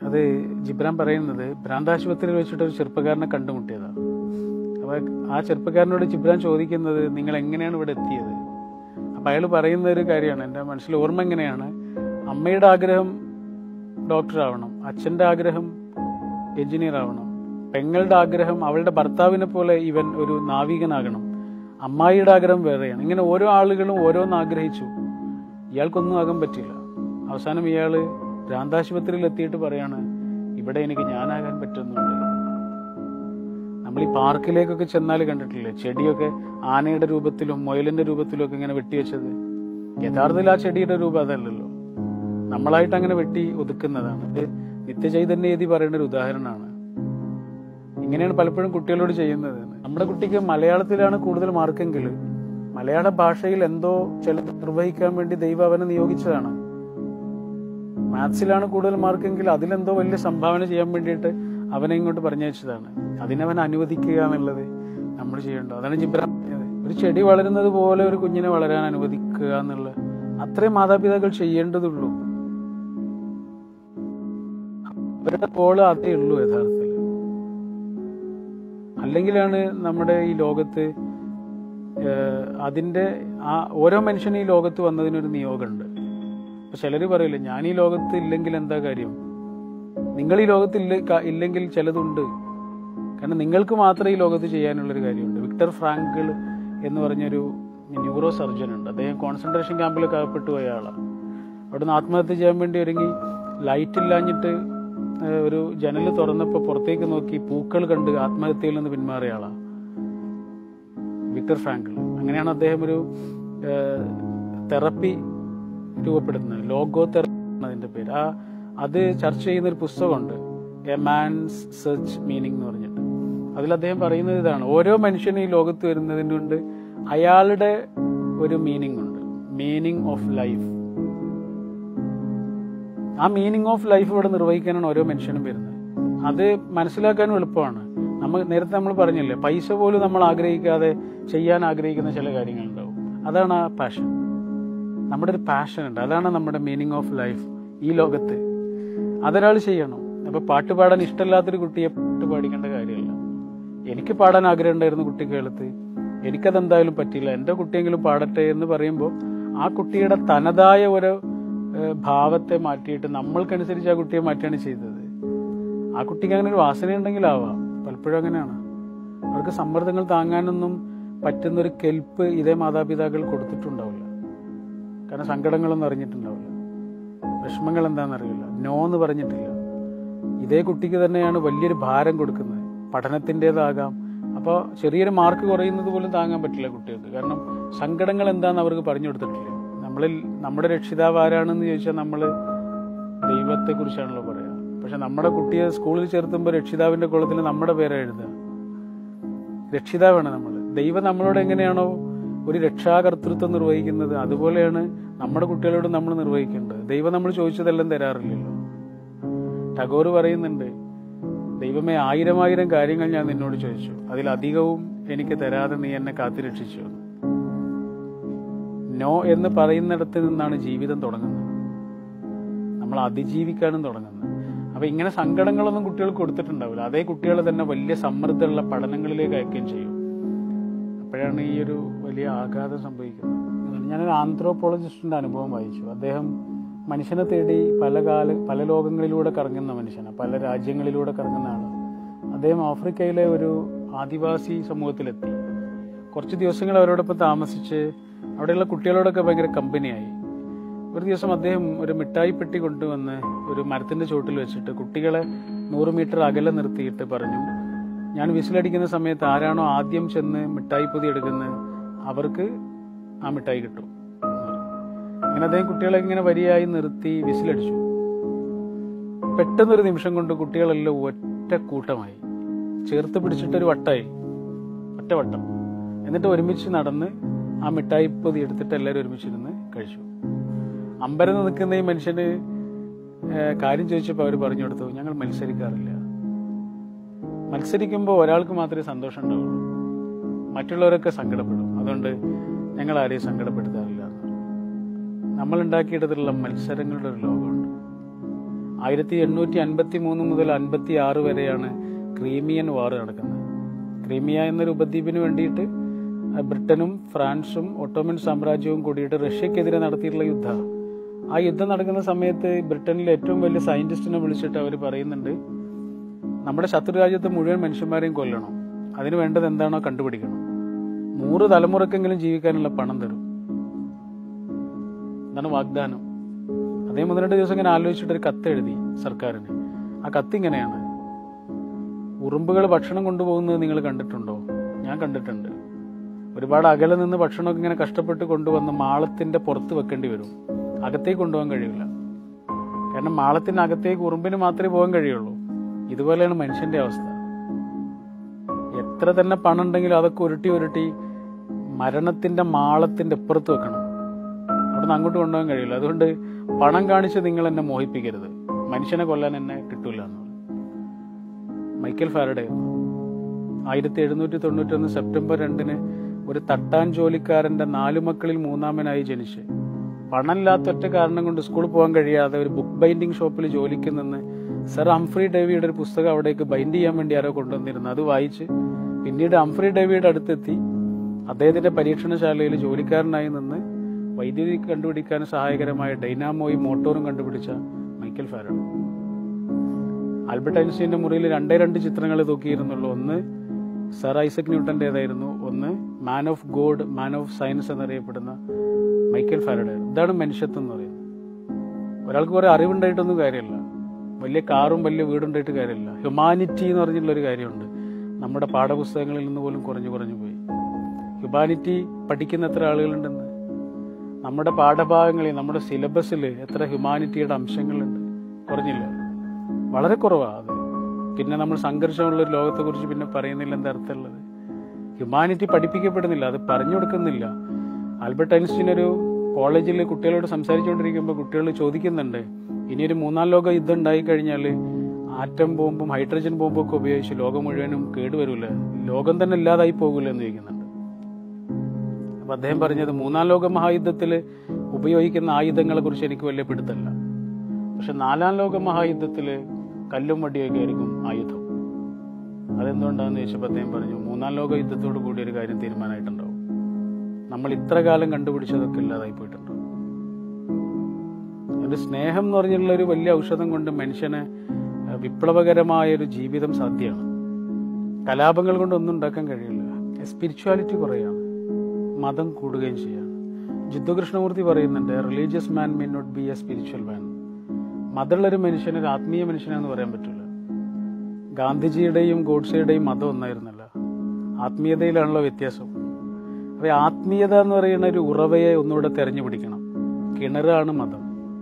അത് ജിബ്രാൻ പറയുന്നത് ഭ്രാന്താശുപത്രിയിൽ വെച്ചിട്ട് ഒരു ചെറുപ്പക്കാരനെ കണ്ടുമുട്ടിയതാണ് അപ്പൊ ആ ചെറുപ്പക്കാരനോട് ജിബ്രാൻ ചോദിക്കുന്നത് നിങ്ങൾ എങ്ങനെയാണ് ഇവിടെ എത്തിയത് അപ്പൊ അയാൾ പറയുന്ന ഒരു കാര്യമാണ് എൻ്റെ മനസ്സിൽ ഓർമ്മ എങ്ങനെയാണ് അമ്മയുടെ ആഗ്രഹം ഡോക്ടർ ആവണം അച്ഛന്റെ ആഗ്രഹം എഞ്ചിനീയർ ആവണം പെങ്ങളുടെ ആഗ്രഹം അവളുടെ ഭർത്താവിനെ പോലെ ഇവൻ ഒരു നാവികനാകണം അമ്മായിയുടെ ആഗ്രഹം വേറെയാണ് ഇങ്ങനെ ഓരോ ആളുകളും ഓരോന്ന് ആഗ്രഹിച്ചു ഇയാൾക്കൊന്നും ആകാൻ പറ്റില്ല അവസാനം ഇയാള് ഭ്രാന്താശുപത്രിയിൽ എത്തിയിട്ട് പറയാണ് ഇവിടെ എനിക്ക് ഞാനാകാൻ പറ്റുന്നുണ്ട് നമ്മൾ ഈ പാർക്കിലേക്കൊക്കെ ചെന്നാൽ കണ്ടിട്ടില്ലേ ചെടിയൊക്കെ ആനയുടെ രൂപത്തിലും മുയലിന്റെ രൂപത്തിലും ഒക്കെ ഇങ്ങനെ വെട്ടിവെച്ചത് യഥാർത്ഥത്തിൽ ആ ചെടിയുടെ രൂപം അതല്ലല്ലോ നമ്മളായിട്ട് അങ്ങനെ വെട്ടി ഒതുക്കുന്നതാണ് ഇത് നിത്യചൈതന്യ എതി പറയുന്ന ഒരു ഉദാഹരണമാണ് ഇങ്ങനെയാണ് പലപ്പോഴും കുട്ടികളോട് ചെയ്യുന്നത് നമ്മുടെ കുട്ടിക്ക് മലയാളത്തിലാണ് കൂടുതൽ മാർക്കെങ്കിൽ മലയാള ഭാഷയിൽ എന്തോ ചില നിർവഹിക്കാൻ വേണ്ടി ദൈവം അവനെ നിയോഗിച്ചതാണ് മാത്സിലാണ് കൂടുതൽ മാർക്കെങ്കിൽ അതിലെന്തോ വലിയ സംഭാവന ചെയ്യാൻ വേണ്ടിയിട്ട് അവനെ ഇങ്ങോട്ട് പറഞ്ഞയച്ചതാണ് അതിനവൻ അനുവദിക്കുക എന്നുള്ളത് നമ്മൾ ചെയ്യേണ്ടത് അതാണ് ജിബ്രാൻ പറഞ്ഞത് ഒരു ചെടി വളരുന്നത് പോലെ ഒരു കുഞ്ഞിനെ വളരാൻ അനുവദിക്കുക എന്നുള്ള അത്രയും മാതാപിതാക്കൾ ചെയ്യേണ്ടതുള്ളൂ അവരുടെ കോള് അതേ ഉള്ളൂ യഥാർത്ഥത്തിൽ അല്ലെങ്കിലാണ് നമ്മുടെ ഈ ലോകത്ത് ഏഹ്, അതിന്റെ ആ ഓരോ മനുഷ്യനും ഈ ലോകത്ത് വന്നതിനൊരു നിയോഗമുണ്ട് ഇപ്പൊ ചിലര് പറയില്ല ഞാൻ ഈ ലോകത്ത് ഇല്ലെങ്കിൽ എന്താ കാര്യം നിങ്ങൾ ഈ ലോകത്ത് ഇല്ല ക- ഇല്ലെങ്കിൽ ചിലതുണ്ട് കാരണം നിങ്ങൾക്ക് മാത്രമേ ഈ ലോകത്ത് ചെയ്യാനുള്ളൊരു കാര്യമുണ്ട് വിക്ടർ ഫ്രാങ്കിൾ എന്ന് പറഞ്ഞൊരു ന്യൂറോ സർജൻ ഉണ്ട് അദ്ദേഹം കോൺസെൻട്രേഷൻ ക്യാമ്പിലൊക്കെ അകപ്പെട്ടു പോയ ആളാണ് അവിടുന്ന് ആത്മഹത്യ ചെയ്യാൻ വേണ്ടി ഒരുങ്ങി ലൈറ്റ് ഇല്ലാഞ്ഞിട്ട് ഏഹ്, ഒരു ജനൽ തുറന്നപ്പോൾ പുറത്തേക്ക് നോക്കി പൂക്കൾ കണ്ട് ആത്മഹത്യയിൽ നിന്ന് പിന്മാറിയ ആളാണ് വിക്ടർ ഫ്രാങ്കിൾ അങ്ങനെയാണ് അദ്ദേഹം ഒരു തെറപ്പി രൂപപ്പെടുത്തുന്നത് ലോഗോ തെറപ്പി അതിന്റെ പേര് ആ അത് ചർച്ച ചെയ്യുന്ന ഒരു പുസ്തകമുണ്ട് എ മാൻസ് സെർച്ച് മീനിങ് എന്ന് പറഞ്ഞിട്ട് അതിൽ അദ്ദേഹം പറയുന്നത് ഇതാണ് ഓരോ മനുഷ്യനും ഈ ലോകത്ത് വരുന്നതിന് കൊണ്ട് അയാളുടെ ഒരു മീനിങ് ഉണ്ട് മീനിങ് ഓഫ് ലൈഫ് ആ മീനിങ് ഓഫ് ലൈഫ് ഇവിടെ നിർവഹിക്കാനാണ് ഓരോ മനുഷ്യനും വരുന്നത് അത് മനസ്സിലാക്കാനും എളുപ്പമാണ് നമ്മൾ നേരത്തെ നമ്മൾ പറഞ്ഞില്ലേ പൈസ പോലും നമ്മൾ ആഗ്രഹിക്കാതെ ചെയ്യാൻ ആഗ്രഹിക്കുന്ന ചില കാര്യങ്ങളുണ്ടാവും അതാണ് ആ പാഷൻ നമ്മുടെ ഒരു പാഷൻ ഉണ്ട് അതാണ് നമ്മുടെ മീനിങ് ഓഫ് ലൈഫ് ഈ ലോകത്ത് അതൊരാൾ ചെയ്യണം അപ്പൊ പാട്ട് പാടാൻ ഇഷ്ടമില്ലാത്തൊരു കുട്ടിയെ പാട്ട് പാടിക്കേണ്ട കാര്യമില്ല എനിക്ക് പാടാൻ ആഗ്രഹം ഉണ്ടായിരുന്നു കുട്ടിക്കാലത്ത് എനിക്കതെന്തായാലും പറ്റില്ല എൻ്റെ കുട്ടിയെങ്കിലും പാടട്ടെ എന്ന് പറയുമ്പോൾ ആ കുട്ടിയുടെ തനതായ ഒരു ഏഹ്, ഭാവത്തെ മാറ്റിയിട്ട് നമ്മൾക്കനുസരിച്ച് ആ കുട്ടിയെ മാറ്റിയാണ് ചെയ്തത് ആ കുട്ടിക്ക് അങ്ങനെ ഒരു വാസനയുണ്ടെങ്കിലാവാം പലപ്പോഴും അങ്ങനെയാണ് അവർക്ക് സമ്മർദ്ദങ്ങൾ താങ്ങാനൊന്നും പറ്റുന്ന ഒരു കെൽപ്പ് ഇതേ മാതാപിതാക്കൾ കൊടുത്തിട്ടുണ്ടാവില്ല കാരണം സങ്കടങ്ങളൊന്നും അറിഞ്ഞിട്ടുണ്ടാവില്ല വിഷമങ്ങൾ എന്താണെന്നറിയില്ല നോ എന്ന് പറഞ്ഞിട്ടില്ല ഇതേ കുട്ടിക്ക് തന്നെയാണ് വലിയൊരു ഭാരം കൊടുക്കുന്നത് പഠനത്തിൻ്റെതാകാം അപ്പോൾ ചെറിയൊരു മാർക്ക് കുറയുന്നത് പോലും താങ്ങാൻ പറ്റില്ല കുട്ടികൾക്ക് കാരണം സങ്കടങ്ങൾ എന്താണെന്ന് അവർക്ക് പറഞ്ഞു കൊടുത്തിട്ടില്ല നമ്മളിൽ നമ്മുടെ രക്ഷിതാവ് ആരാണെന്ന് ചോദിച്ചാൽ നമ്മൾ ദൈവത്തെ കുറിച്ചാണല്ലോ പറയാ പക്ഷെ നമ്മുടെ കുട്ടിയെ സ്കൂളിൽ ചേർത്തുമ്പോൾ രക്ഷിതാവിന്റെ കുളത്തിൽ നമ്മുടെ പേരാ എഴുതുക രക്ഷിതാവാണ് നമ്മൾ ദൈവം നമ്മളോട് എങ്ങനെയാണോ ഒരു രക്ഷാകർത്തൃത്വം നിർവഹിക്കുന്നത് അതുപോലെയാണ് നമ്മുടെ കുട്ടികളോട് നമ്മൾ നിർവഹിക്കേണ്ടത് ദൈവം നമ്മൾ ചോദിച്ചതെല്ലാം തരാറില്ലല്ലോ ടാഗോർ പറയുന്നുണ്ട് ദൈവമേ ആയിരം ആയിരം കാര്യങ്ങൾ ഞാൻ നിന്നോട് ചോദിച്ചു അതിലധികവും എനിക്ക് തരാതെ നീ എന്നെ കാത്തുരക്ഷിച്ചു എന്ന്. നോ എന്ന് പറയുന്നിടത്ത് നിന്നാണ് ജീവിതം തുടങ്ങുന്നത് നമ്മൾ അതിജീവിക്കാനും തുടങ്ങുന്നത് അപ്പൊ ഇങ്ങനെ സങ്കടങ്ങളൊന്നും കുട്ടികൾക്ക് കൊടുത്തിട്ടുണ്ടാവില്ല അതേ കുട്ടികളെ തന്നെ വലിയ സമ്മർദ്ദമുള്ള പഠനങ്ങളിലേക്ക് അയക്കുകയും ചെയ്യും അപ്പോഴാണ് ഈ ഒരു വലിയ ആഘാതം സംഭവിക്കുന്നത് ഞാനൊരു ആന്ത്രോപോളജിസ്റ്റിന്റെ അനുഭവം വായിച്ചു അദ്ദേഹം മനുഷ്യനെ തേടി പല കാല പല ലോകങ്ങളിലൂടെ കറങ്ങുന്ന മനുഷ്യനാണ് പല രാജ്യങ്ങളിലൂടെ കറങ്ങുന്ന ആള് അദ്ദേഹം ആഫ്രിക്കയിലെ ഒരു ആദിവാസി സമൂഹത്തിലെത്തി കുറച്ച് ദിവസങ്ങൾ അവരോടൊപ്പം താമസിച്ച് അവിടെയുള്ള കുട്ടികളോടൊക്കെ ഭയങ്കര കമ്പനിയായി ഒരു ദിവസം അദ്ദേഹം ഒരു മിഠായി പെട്ടി കൊണ്ടുവന്ന് ഒരു മരത്തിന്റെ ചോട്ടിൽ വെച്ചിട്ട് കുട്ടികളെ നൂറ് മീറ്റർ അകലെ നിർത്തിയിട്ട് പറഞ്ഞു ഞാൻ വിസിലടിക്കുന്ന സമയത്ത് ആരാണോ ആദ്യം ചെന്ന് മിഠായി പൊതി എടുക്കുന്നത് അവർക്ക് ആ മിഠായി കിട്ടും അങ്ങനെ അദ്ദേഹം കുട്ടികളെ ഇങ്ങനെ വരിയായി നിർത്തി വിസിലടിച്ചു പെട്ടെന്നൊരു നിമിഷം കൊണ്ട് കുട്ടികളെല്ലാം ഒറ്റ കൂട്ടമായി ചേർത്ത് പിടിച്ചിട്ടൊരു വട്ടായി ഒറ്റ വട്ടം എന്നിട്ട് ഒരുമിച്ച് നടന്ന് ആ മിഠായി പൊതി എടുത്തിട്ട് എല്ലാവരും ഒരുമിച്ചിരുന്ന് കഴിച്ചു അമ്പരന്ന് നിൽക്കുന്ന ഈ മനുഷ്യന് ഏഹ്, കാര്യം ചോദിച്ചപ്പോൾ അവർ പറഞ്ഞു കൊടുത്തു ഞങ്ങൾ മത്സരിക്കാറില്ല മത്സരിക്കുമ്പോൾ ഒരാൾക്ക് മാത്രമേ സന്തോഷം ഉണ്ടാവുള്ളൂ മറ്റുള്ളവരൊക്കെ സങ്കടപ്പെടും അതുകൊണ്ട് ഞങ്ങൾ ആരെയും സങ്കടപ്പെടുത്താറില്ല എന്ന് പറഞ്ഞു. നമ്മൾ ഉണ്ടാക്കിയെടുത്തുള്ള മത്സരങ്ങളുടെ ഒരു ലോകമുണ്ട് ആയിരത്തി എണ്ണൂറ്റി അൻപത്തി മൂന്ന് മുതൽ അൻപത്തി ആറ് വരെയാണ് ക്രീമിയൻ വാർ നടക്കുന്നത് ക്രീമിയ എന്നൊരു ഉപദ്വീപിന് വേണ്ടിയിട്ട് ആ, ബ്രിട്ടനും ഫ്രാൻസും ഒട്ടോമൻ സാമ്രാജ്യവും കൂടിയിട്ട് റഷ്യക്കെതിരെ നടത്തിയിട്ടുള്ള യുദ്ധം ആ യുദ്ധം നടക്കുന്ന സമയത്ത് ബ്രിട്ടനിലെ ഏറ്റവും വലിയ സയന്റിസ്റ്റിനെ വിളിച്ചിട്ട് അവർ പറയുന്നുണ്ട് നമ്മുടെ ശത്രുരാജ്യത്തെ മുഴുവൻ മനുഷ്യന്മാരെയും കൊല്ലണം അതിന് വേണ്ടത് എന്താണോ കണ്ടുപിടിക്കണം നൂറ് തലമുറക്കെങ്കിലും ജീവിക്കാനുള്ള പണം തരും എന്നാണ് വാഗ്ദാനം അദ്ദേഹം ഒന്ന് രണ്ട് ദിവസം ഇങ്ങനെ ആലോചിച്ചിട്ട് ഒരു കത്ത് എഴുതി സർക്കാരിന് ആ കത്ത് ഇങ്ങനെയാണ് ഉറുമ്പുകൾ ഭക്ഷണം കൊണ്ടുപോകുന്നത് നിങ്ങൾ കണ്ടിട്ടുണ്ടോ ഞാൻ കണ്ടിട്ടുണ്ട് ഒരുപാട് അകലെ നിന്ന് ഭക്ഷണമൊക്കെ ഇങ്ങനെ കഷ്ടപ്പെട്ട് കൊണ്ടുവന്ന് മാളത്തിന്റെ പുറത്ത് വെക്കേണ്ടി വരും അകത്തേക്ക് കൊണ്ടുപോകാൻ കഴിയില്ല കാരണം മാളത്തിന്റെ അകത്തേക്ക് ഉറുമ്പിന് മാത്രമേ പോകാൻ കഴിയുള്ളൂ ഇതുപോലെയാണ് മനുഷ്യന്റെ അവസ്ഥ എത്ര തന്നെ പണം ഉണ്ടെങ്കിലും അതൊക്കെ ഉരുട്ടി ഉരുട്ടി മരണത്തിന്റെ മാളത്തിന്റെ ഇപ്പുറത്ത് വെക്കണം അവിടുന്ന് അങ്ങോട്ട് കൊണ്ടുപോകാൻ കഴിയില്ല അതുകൊണ്ട് പണം കാണിച്ച് നിങ്ങൾ എന്നെ മോഹിപ്പിക്കരുത് മനുഷ്യനെ കൊല്ലാൻ എന്നെ കിട്ടൂല എന്ന് പറഞ്ഞു. മൈക്കൽ ഫാരഡേ ആയിരത്തി എഴുന്നൂറ്റി തൊണ്ണൂറ്റൊന്ന് സെപ്റ്റംബർ രണ്ടിന് ഒരു തട്ടാൻ ജോലിക്കാരന്റെ നാലു മക്കളിൽ മൂന്നാമനായി ജനിച്ച് പണമില്ലാത്ത ഒറ്റ കാരണം കൊണ്ട് സ്കൂളിൽ പോകാൻ കഴിയാതെ ഒരു ബുക്ക് ബൈൻഡിങ് ഷോപ്പിൽ ജോലിക്ക് നിന്ന് സർ ഹംഫ്രി ഡേവിയുടെ ഒരു പുസ്തകം അവിടേക്ക് ബൈൻഡ് ചെയ്യാൻ വേണ്ടി ആരോ കൊണ്ടുവന്നിരുന്നു അത് വായിച്ച് പിന്നീട് ഹംഫ്രി ഡേവിയുടെ അടുത്തെത്തി അദ്ദേഹത്തിന്റെ പരീക്ഷണശാലയിൽ ജോലിക്കാരനായി നിന്ന് വൈദ്യുതി കണ്ടുപിടിക്കാൻ സഹായകരമായ ഡൈനാമോയും മോട്ടോറും കണ്ടുപിടിച്ച മൈക്കൽ ഫാരഡ് ആൽബർട്ട് ഐൻസ്റ്റീന്റെ മുറിയിൽ രണ്ടേ രണ്ട് ചിത്രങ്ങൾ തൂക്കിയിരുന്നുള്ളൂ ഒന്ന് സർ ഐസക് ന്യൂട്ടന്റേതായിരുന്നു ഒന്ന് man of God man of science എന്നറിയപ്പെടുന്ന മൈക്കൽ ഫാരഡേ ഇതാണ് മനുഷ്യത്വം എന്ന് പറയുന്നത് ഒരാൾക്ക് കുറെ അറിവുണ്ടായിട്ടൊന്നും കാര്യമില്ല വലിയ കാറും വലിയ വീടുണ്ടായിട്ട് കാര്യമില്ല ഹ്യൂമാനിറ്റി എന്ന് പറഞ്ഞിട്ടുള്ള ഒരു കാര്യമുണ്ട് നമ്മുടെ പാഠപുസ്തകങ്ങളിൽ നിന്ന് പോലും കുറഞ്ഞു കുറഞ്ഞു പോയി ഹ്യൂമാനിറ്റി പഠിക്കുന്ന എത്ര ആളുകളുണ്ടെന്ന് നമ്മുടെ പാഠഭാഗങ്ങളിൽ നമ്മുടെ സിലബസിൽ എത്ര ഹ്യൂമാനിറ്റിയുടെ അംശങ്ങളുണ്ട് കുറഞ്ഞില്ല വളരെ കുറവാണ് അത് പിന്നെ നമ്മൾ സംഘർഷമുള്ള ഒരു ലോകത്തെക്കുറിച്ച് പിന്നെ പറയുന്നില്ല എന്താ അർത്ഥമുള്ളത് ഹ്യൂമാനിറ്റി പഠിപ്പിക്കപ്പെടുന്നില്ല അത് പറഞ്ഞു കൊടുക്കുന്നില്ല ആൽബർട്ട് ഐൻസ്റ്റീൻ ഒരു കോളേജിൽ കുട്ടികളോട് സംസാരിച്ചുകൊണ്ടിരിക്കുമ്പോൾ കുട്ടികൾ ചോദിക്കുന്നുണ്ട് ഇനി ഒരു മൂന്നാം ലോക യുദ്ധം ഉണ്ടായി കഴിഞ്ഞാൽ ആറ്റം ബോംബും ഹൈഡ്രജൻ ബോംബും ഒക്കെ ഉപയോഗിച്ച് ലോകം മുഴുവനും കേടുവരൂല ലോകം തന്നെ ഇല്ലാതായി പോകൂല എന്ന് ചോദിക്കുന്നുണ്ട് അപ്പൊ അദ്ദേഹം പറഞ്ഞത് മൂന്നാം ലോക മഹായുദ്ധത്തിൽ ഉപയോഗിക്കുന്ന ആയുധങ്ങളെ കുറിച്ച് എനിക്ക് വലിയ പിടുത്തല്ല പക്ഷെ നാലാം ലോക മഹായുദ്ധത്തിൽ കല്ലും വടിയൊക്കെ ആയിരിക്കും ആയുധം അതെന്തുകൊണ്ടാണെന്ന് ചോദിച്ചപ്പോൾ അദ്ദേഹം പറഞ്ഞു മൂന്നാം ലോക യുദ്ധത്തോട് കൂടി ഒരു കാര്യം തീരുമാനമായിട്ടുണ്ടാവും നമ്മൾ ഇത്ര കാലം കണ്ടുപിടിച്ചതൊക്കെ ഇല്ലാതായി പോയിട്ടുണ്ടാവും ഒരു സ്നേഹം എന്ന് പറഞ്ഞുള്ള ഒരു വലിയ ഔഷധം കൊണ്ട് മനുഷ്യന് അഹ് വിപ്ലവകരമായ ഒരു ജീവിതം സാധ്യമാണ് കലാപങ്ങൾ കൊണ്ട് ഒന്നും ഉണ്ടാക്കാൻ കഴിയില്ല സ്പിരിച്വാലിറ്റി കുറയാണ് മതം കൂടുകയും ചെയ്യാണ് ജിദ്ദുകൃഷ്ണമൂർത്തി പറയുന്നുണ്ട് religious man may not be a spiritual man മതമുള്ള ഒരു മനുഷ്യന് ഒരു ആത്മീയ മനുഷ്യനാന്ന് പറയാൻ പറ്റില്ല ഗാന്ധിജിയുടെയും ഗോഡ്സെയുടെയും മതം ഒന്നായിരുന്നല്ല ആത്മീയതയിലാണല്ലോ വ്യത്യാസം അപ്പൊ ഈ ആത്മീയത എന്ന് പറയുന്ന ഒരു ഉറവയെ ഒന്നുകൂടെ തെരഞ്ഞു പിടിക്കണം കിണറാണ് മതം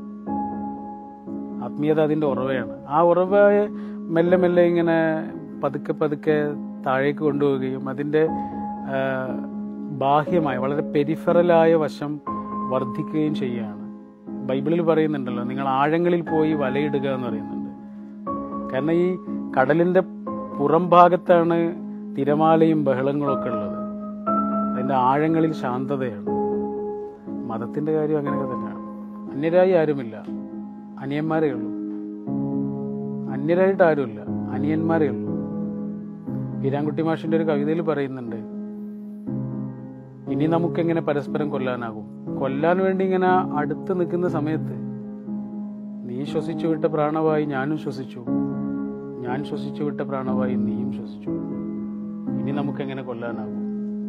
ആത്മീയത അതിന്റെ ഉറവയാണ് ആ ഉറവയെ മെല്ലെ മെല്ലെ ഇങ്ങനെ പതുക്കെ പതുക്കെ താഴേക്ക് കൊണ്ടുപോവുകയും അതിന്റെ ആ, ബാഹ്യമായ വളരെ പെരിഫറലായ വശം വർദ്ധിക്കുകയും ചെയ്യുകയാണ് ബൈബിളിൽ പറയുന്നുണ്ടല്ലോ നിങ്ങൾ ആഴങ്ങളിൽ പോയി വലയിടുക എന്ന് പറയുന്നുണ്ട് കാരണം ഈ കടലിന്റെ പുറം ഭാഗത്താണ് തിരമാലയും ബഹളങ്ങളും ഒക്കെ ഉള്ളത് അതിന്റെ ആഴങ്ങളിൽ ശാന്തതയാണ് മതത്തിന്റെ കാര്യം അങ്ങനെയൊക്കെ തന്നെയാണ് അന്യരായി ആരുമില്ല അനിയന്മാരേ ഉള്ളൂ അന്യരായിട്ട് ആരുമില്ല അനിയന്മാരേ ഉള്ളൂ വീരാൻകുട്ടി മാഷിന്റെ ഒരു കവിതയിൽ പറയുന്നുണ്ട് ഇനി നമുക്കെങ്ങനെ പരസ്പരം കൊല്ലാനാകും കൊല്ലാൻ വേണ്ടി ഇങ്ങനെ അടുത്ത് നിൽക്കുന്ന സമയത്ത് നീ ശ്വസിച്ചു വിട്ട പ്രാണവായി ഞാനും ശ്വസിച്ചു ഞാൻ ശ്വസിച്ചു വിട്ട പ്രാണവായി നീയും ശ്വസിച്ചു ഇനി നമുക്കെങ്ങനെ കൊല്ലാനാകും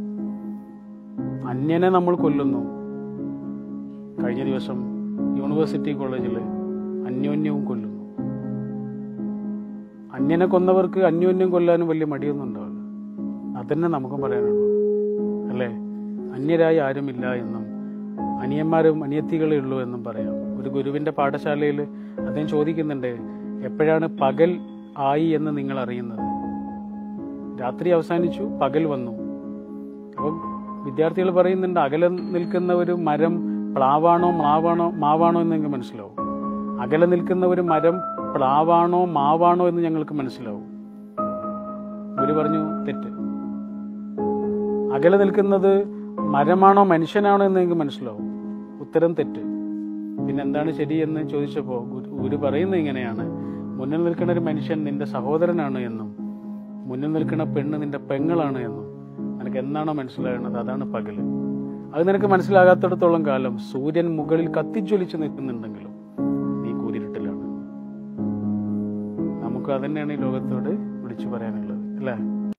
അന്യനെ നമ്മൾ കൊല്ലുന്നു കഴിഞ്ഞ ദിവസം യൂണിവേഴ്സിറ്റി കോളേജിൽ അന്യോന്യവും കൊല്ലുന്നു അന്യനെ കൊന്നവർക്ക് അന്യോന്യം കൊല്ലാനും വലിയ മടിയൊന്നും ഉണ്ടാവില്ല അതന്നെ നമുക്കും പറയാനുള്ളൂ അല്ലേ അന്യരായി ആരുമില്ല എന്നും അനിയന്മാരും അനിയത്തികളേ ഉള്ളൂ എന്നും പറയാം ഒരു ഗുരുവിന്റെ പാഠശാലയിൽ അദ്ദേഹം ചോദിക്കുന്നുണ്ട് എപ്പോഴാണ് പകൽ ആയി എന്ന് നിങ്ങൾ അറിയുന്നത് രാത്രി അവസാനിച്ചു പകൽ വന്നു അപ്പം വിദ്യാർത്ഥികൾ പറയുന്നുണ്ട് അകലെ നിൽക്കുന്ന ഒരു മരം പ്ലാവാണോ മാവാണോ മാവാണോ എന്ന് ഞങ്ങൾക്ക് മനസ്സിലാവും അകലെ നിൽക്കുന്ന ഒരു മരം പ്ലാവാണോ മാവാണോ എന്ന് ഞങ്ങൾക്ക് മനസ്സിലാവും ഗുരു പറഞ്ഞു തെറ്റ് അകലെ നിൽക്കുന്നത് മരമാണോ മനുഷ്യനാണോ എന്ന് നിങ്ങൾക്ക് മനസ്സിലാവും ഉത്തരം തെറ്റ് പിന്നെ എന്താണ് ശരിയെന്ന് ചോദിച്ചപ്പോൾ ഗുരു പറയുന്നത് ഇങ്ങനെയാണ് മുന്നിൽ നിൽക്കുന്ന ഒരു മനുഷ്യൻ നിന്റെ സഹോദരനാണ് എന്നും മുന്നിൽ നിൽക്കുന്ന പെണ്ണ് നിന്റെ പെങ്ങളാണ് എന്നും നിനക്ക് എന്നാണോ മനസ്സിലാകുന്നത് അതാണ് പകല് അത് നിനക്ക് മനസ്സിലാകാത്തിടത്തോളം കാലം സൂര്യൻ മുകളിൽ കത്തിജ്വലിച്ച് നിൽക്കുന്നുണ്ടെങ്കിലും നീ കൂരിരുട്ടിലാണ് നമുക്ക് അതന്നെയാണ് ഈ ലോകത്തോട് വിളിച്ചു പറയാനുള്ളത് അല്ലേ